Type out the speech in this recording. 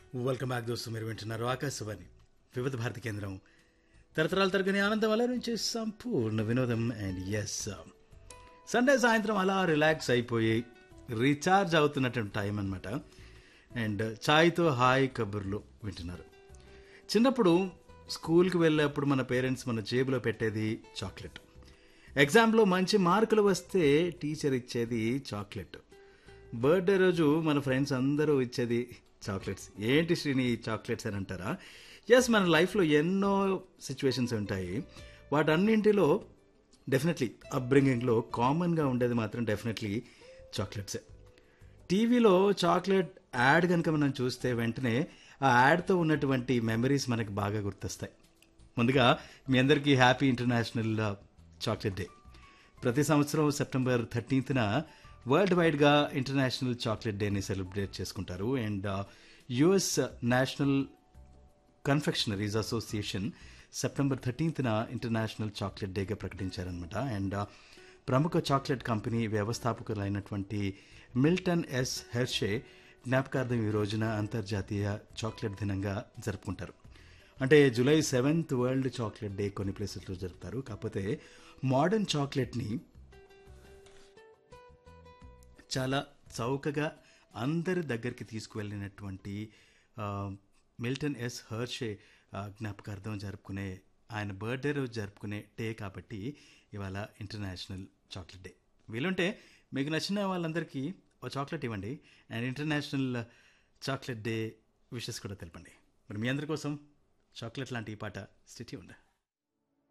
welcome back దోస్తు మీరు వింటున్నారు ఆకాశవాణి వివిధ భారతి కేంద్రం తరతరాల తరగని ఆనందం అలా నుంచి సంపూర్ణ వినోదం అండ్ ఎస్ సండే సాయంత్రం అలా రిలాక్స్ అయిపోయి రీఛార్జ్ అవుతున్నటువంటి టైం అనమాట అండ్ ఛాయ్తో హాయ్ కబుర్లు వింటున్నారు చిన్నప్పుడు స్కూల్కి వెళ్ళేప్పుడు మన పేరెంట్స్ మన జేబులో పెట్టేది చాక్లెట్ ఎగ్జామ్లో మంచి మార్కులు వస్తే టీచర్ ఇచ్చేది చాక్లెట్ బర్త్డే రోజు మన ఫ్రెండ్స్ అందరూ ఇచ్చేది చాక్లెట్స్ ఏంటి శ్రీని ఈ చాక్లెట్స్ అని అంటారా ఎస్ మన లైఫ్లో ఎన్నో సిచ్యువేషన్స్ ఉంటాయి వాటన్నింటిలో డెఫినెట్లీ అప్బ్రింగింగ్లో కామన్గా ఉండేది మాత్రం డెఫినెట్లీ చాక్లెట్సే టీవీలో చాక్లెట్ యాడ్ కనుక మనం చూస్తే వెంటనే ఆ యాడ్తో ఉన్నటువంటి మెమరీస్ మనకు బాగా గుర్తొస్తాయి ముందుగా మీ అందరికీ హ్యాపీ ఇంటర్నేషనల్ చాక్లెట్ డే ప్రతి సంవత్సరం సెప్టెంబర్ థర్టీన్త్న వరల్డ్ వైడ్గా ఇంటర్నేషనల్ చాక్లెట్ డేని సెలబ్రేట్ చేసుకుంటారు and U S national confectioneries association September థర్టీన్త్న ఇంటర్నేషనల్ చాక్లెట్ డేగా ప్రకటించారనమాట అండ్ ప్రముఖ చాక్లెట్ కంపెనీ వ్యవస్థాపకులైనటువంటి మిల్టన్ ఎస్ హెర్షే జ్ఞాపకార్థం ఈ రోజున అంతర్జాతీయ చాక్లెట్ దినంగా జరుపుకుంటారు అంటే July seventh world chocolate day కొన్ని ప్లేసెస్లో జరుపుతారు కాకపోతే మోడర్న్ చాక్లెట్ని చాలా చౌకగా అందరి దగ్గరికి తీసుకువెళ్ళినటువంటి ఆ, మిల్టన్ ఎస్ హర్షే ఆ, జ్ఞాపకార్థం జరుపుకునే ఆయన బర్త్డే రోజు జరుపుకునే డే కాబట్టి ఇవాళ ఇంటర్నేషనల్ చాక్లెట్ డే వీలుంటే మీకు నచ్చిన వాళ్ళందరికీ ఓ చాక్లెట్ ఇవ్వండి and international chocolate day wishes కూడా తెలపండి మరి మీ అందరి కోసం చాక్లెట్ లాంటి ఈ పాట స్టిటీ ఉండే